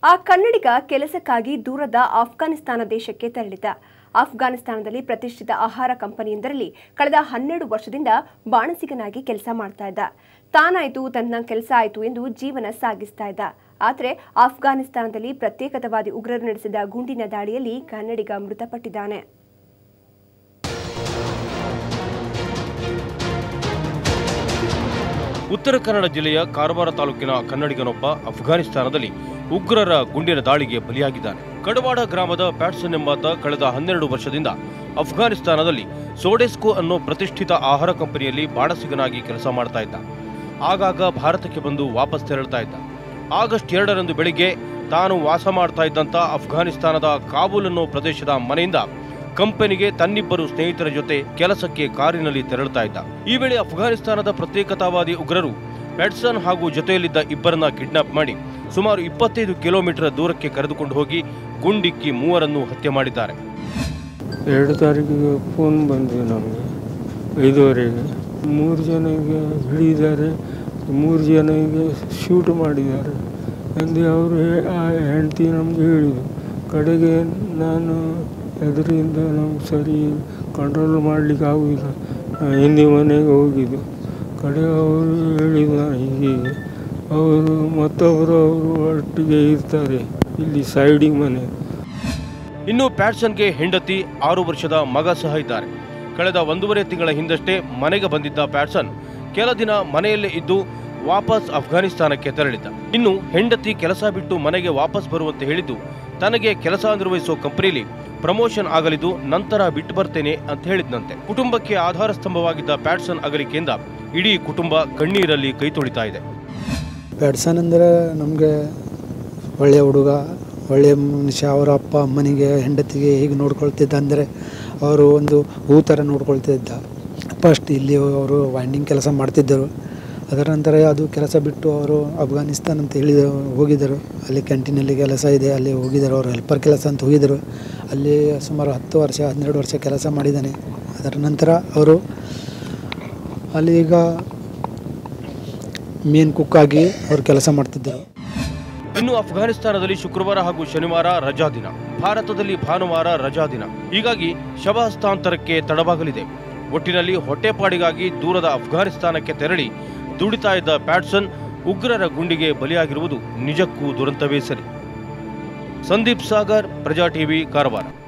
ಆ ಕನ್ನಡಿಗ ಕೆಲಸಕ್ಕಾಗಿ ದೂರದ ಆಫ್ಘಾನಿಸ್ತಾನ ದೇಶಕ್ಕೆ ತೆರಳಿದ ಆಫ್ಘಾನಿಸ್ತಾನದಲ್ಲಿ ಪ್ರತಿಷ್ಠಿತ ಆಹಾರ ಕಂಪನಿಯೊಂದರಲ್ಲಿ ಕಳೆದ ಹನ್ನೆರಡು ವರ್ಷದಿಂದ ಬಾಣಸಿಗನಾಗಿ ಕೆಲಸ ಮಾಡ್ತಾ ಇದ್ದ ತಾನಾಯ್ತು ತನ್ನ ಕೆಲಸ ಆಯ್ತು ಎಂದು ಜೀವನ ಸಾಗಿಸ್ತಾ ಇದ್ದ ಆದರೆ ಆಫ್ಘಾನಿಸ್ತಾನದಲ್ಲಿ ಪ್ರತ್ಯೇಕತಾವಾದಿ ಉಗ್ರರು ನಡೆಸಿದ ಗುಂಡಿನ ದಾಳಿಯಲ್ಲಿ ಕನ್ನಡಿಗ ಮೃತಪಟ್ಟಿದ್ದಾನೆ ಉತ್ತರ ಕನ್ನಡ ಜಿಲ್ಲೆಯ ಕಾರವಾರ ತಾಲೂಕಿನ ಕನ್ನಡಿಗನೊಬ್ಬ ಅಫ್ಘಾನಿಸ್ತಾನದಲ್ಲಿ ಉಗ್ರರ ಗುಂಡಿನ ದಾಳಿಗೆ ಬಲಿಯಾಗಿದ್ದಾನೆ ಕಡವಾಡ ಗ್ರಾಮದ ಪ್ಯಾಟ್ಸನ್ ಎಂಬಾತ ಕಳೆದ ಹನ್ನೆರಡು ವರ್ಷದಿಂದ ಅಫ್ಘಾನಿಸ್ತಾನದಲ್ಲಿ ಸೋಡೆಸ್ಕೋ ಅನ್ನೋ ಪ್ರತಿಷ್ಠಿತ ಆಹಾರ ಕಂಪನಿಯಲ್ಲಿ ಬಾಣಸಿಗನಾಗಿ ಕೆಲಸ ಮಾಡ್ತಾ ಇದ್ದ ಆಗಾಗ ಭಾರತಕ್ಕೆ ಬಂದು ವಾಪಸ್ ತೆರಳ್ತಾ ಇದ್ದ ಆಗಸ್ಟ್ ಎರಡರಂದು ಬೆಳಿಗ್ಗೆ ತಾನು ವಾಸ ಮಾಡ್ತಾ ಇದ್ದಂಥ ಅಫ್ಘಾನಿಸ್ತಾನದ ಕಾಬೂಲ್ ಅನ್ನೋ ಪ್ರದೇಶದ ಮನೆಯಿಂದ ಕಂಪನಿಗೆ ತನ್ನಿಬ್ಬರು ಸ್ನೇಹಿತರ ಜೊತೆ ಕೆಲಸಕ್ಕೆ ಕಾರಿನಲ್ಲಿ ತೆರಳುತ್ತಾ ಇದ್ದ ಈ ವೇಳೆ ಅಫ್ಘಾನಿಸ್ತಾನದ ಪ್ರತ್ಯೇಕತಾವಾದಿ ಉಗ್ರರು ಪೆಡ್ಸನ್ ಹಾಗೂ ಜೊತೆಯಲ್ಲಿದ್ದ ಇಬ್ಬರನ್ನ ಕಿಡ್ನಾಪ್ ಮಾಡಿ ಸುಮಾರು ಇಪ್ಪತ್ತೈದು ಕಿಲೋಮೀಟರ್ ದೂರಕ್ಕೆ ಕರೆದುಕೊಂಡು ಹೋಗಿ ಗುಂಡಿಕ್ಕಿ ಮೂವರನ್ನು ಹತ್ಯೆ ಮಾಡಿದ್ದಾರೆ ಎರಡು ತಾರೀಕಿಗೆ ಫೋನ್ ಬಂದಿದೆ ನಮಗೆ ಐದುವರೆಗೆ ಮೂರು ಜನ ಈಗ ಹಿಡಿದಿದ್ದಾರೆ ಮೂರು ಜನ ಈಗ ಶೂಟ್ ಮಾಡಿದ್ದಾರೆ ಎಂದು ಅವರು ಹೇ- ಆ ಹೆಂಡತಿ ನಮಗೆ ಹೇಳಿದರು ಕಡೆಗೆ ನಾನು ಎದುರಿಂದ ನಮ್ಗೆ ಸರಿ ಕಂಟ್ರೋಲ್ ಮಾಡಲಿಕ್ಕೆ ಆಗುವುದಿಲ್ಲ ನಾನು ಹಿಂದಿ ಮನೆಗೆ ಹೋಗಿದ್ದು ಕಡೆ ಅವರು ಹೇಳಿದ ಹೀಗೆ ಅವರು ಮತ್ತೊಬ್ಬರು ಅವರು ಒಟ್ಟಿಗೆ ಇರ್ತಾರೆ ಇಲ್ಲಿ ಸೈಡಿಗೆ ಮನೆ ಇನ್ನು ಪ್ಯಾಟ್ಸನ್ಗೆ ಹೆಂಡತಿ ಆರು ವರ್ಷದ ಮಗ ಸಹ ಇದ್ದಾರೆ ಕಳೆದ ಒಂದೂವರೆ ತಿಂಗಳ ಹಿಂದಷ್ಟೇ ಮನೆಗೆ ಬಂದಿದ್ದ ಪ್ಯಾಟ್ಸನ್ ಕೆಲ ದಿನ ಮನೆಯಲ್ಲೇ ಇದ್ದು ವಾಪಸ್ ಅಫ್ಘಾನಿಸ್ತಾನಕ್ಕೆ ತೆರಳಿದ್ದ ಇನ್ನು ಹೆಂಡತಿ ಕೆಲಸ ಬಿಟ್ಟು ಮನೆಗೆ ವಾಪಸ್ ಬರುವಂತೆ ಹೇಳಿದ್ದು ತನಗೆ ಕೆಲಸ ನಿರ್ವಹಿಸೋ ಕಂಪನಿಲಿ ಪ್ರಮೋಷನ್ ಆಗಲಿದ್ದು ನಂತರ ಬಿಟ್ಟು ಬರ್ತೇನೆ ಅಂತ ಹೇಳಿದ್ನಂತೆ ಕುಟುಂಬಕ್ಕೆ ಆಧಾರ ಸ್ತಂಭವಾಗಿದ್ದ ಪ್ಯಾಟ್ಸನ್ ಅಗಲಿಕೆಯಿಂದ ಇಡೀ ಕುಟುಂಬ ಕಣ್ಣೀರಲ್ಲಿ ಕೈ ತೊಳಿತಾ ಇದೆ ಪ್ಯಾಡ್ಸನ್ ಅಂದರೆ ನಮಗೆ ಒಳ್ಳೆಯ ಹುಡುಗ ಒಳ್ಳೆಯ ಮನುಷ್ಯ ಅವರ ಅಪ್ಪ ಅಮ್ಮನಿಗೆ ಹೆಂಡತಿಗೆ ಹೇಗೆ ನೋಡ್ಕೊಳ್ತಿದ್ದ ಅಂದರೆ ಅವರು ಒಂದು ಹೂ ಥರ ನೋಡ್ಕೊಳ್ತಿದ್ದ ಫಸ್ಟ್ ಇಲ್ಲಿ ಅವರು ವೈಂಡಿಂಗ್ ಕೆಲಸ ಮಾಡ್ತಿದ್ದರು ಅದರ ನಂತರ ಅದು ಕೆಲಸ ಬಿಟ್ಟು ಅವರು ಅಫ್ಘಾನಿಸ್ತಾನ್ ಅಂತ ಹೇಳಿದ ಹೋಗಿದ್ದರು ಅಲ್ಲಿ ಕ್ಯಾಂಟೀನಲ್ಲಿ ಕೆಲಸ ಇದೆ ಅಲ್ಲಿ ಹೋಗಿದ್ದರು ಅವರು ಹೆಲ್ಪರ್ ಕೆಲಸ ಅಂತ ಹೋಗಿದ್ದರು ಅಲ್ಲಿ ಸುಮಾರು ಹತ್ತು ವರ್ಷ ಹನ್ನೆರಡು ವರ್ಷ ಕೆಲಸ ಮಾಡಿದ್ದಾನೆ ಅದರ ನಂತರ ಅವರು ಅಲ್ಲಿ ಈಗ ಮೇನ್ ಕುಕ್ ಆಗಿ ಅವರು ಕೆಲಸ ಮಾಡ್ತಿದ್ದರು ಇನ್ನು ಅಫ್ಘಾನಿಸ್ತಾನದಲ್ಲಿ ಶುಕ್ರವಾರ ಹಾಗೂ ಶನಿವಾರ ರಜಾ ದಿನ ಭಾರತದಲ್ಲಿ ಭಾನುವಾರ ರಜಾ ದಿನ ಹೀಗಾಗಿ ಶವ ಹಸ್ತಾಂತರಕ್ಕೆ ತಡವಾಗಲಿದೆ ಒಟ್ಟಿನಲ್ಲಿ ಹೊಟ್ಟೆಪಾಡಿಗಾಗಿ ದೂರದ ಅಫ್ಘಾನಿಸ್ತಾನಕ್ಕೆ ತೆರಳಿ ದುಡಿತಾ ಇದ್ದ ಪ್ಯಾಟ್ಸನ್ ಉಗ್ರರ ಗುಂಡಿಗೆ ಬಲಿಯಾಗಿರುವುದು ನಿಜಕ್ಕೂ ದುರಂತವೇ ಸರಿ ಸಂದೀಪ್ ಸಾಗರ್ ಪ್ರಜಾ ಟಿವಿ ಕಾರವಾರ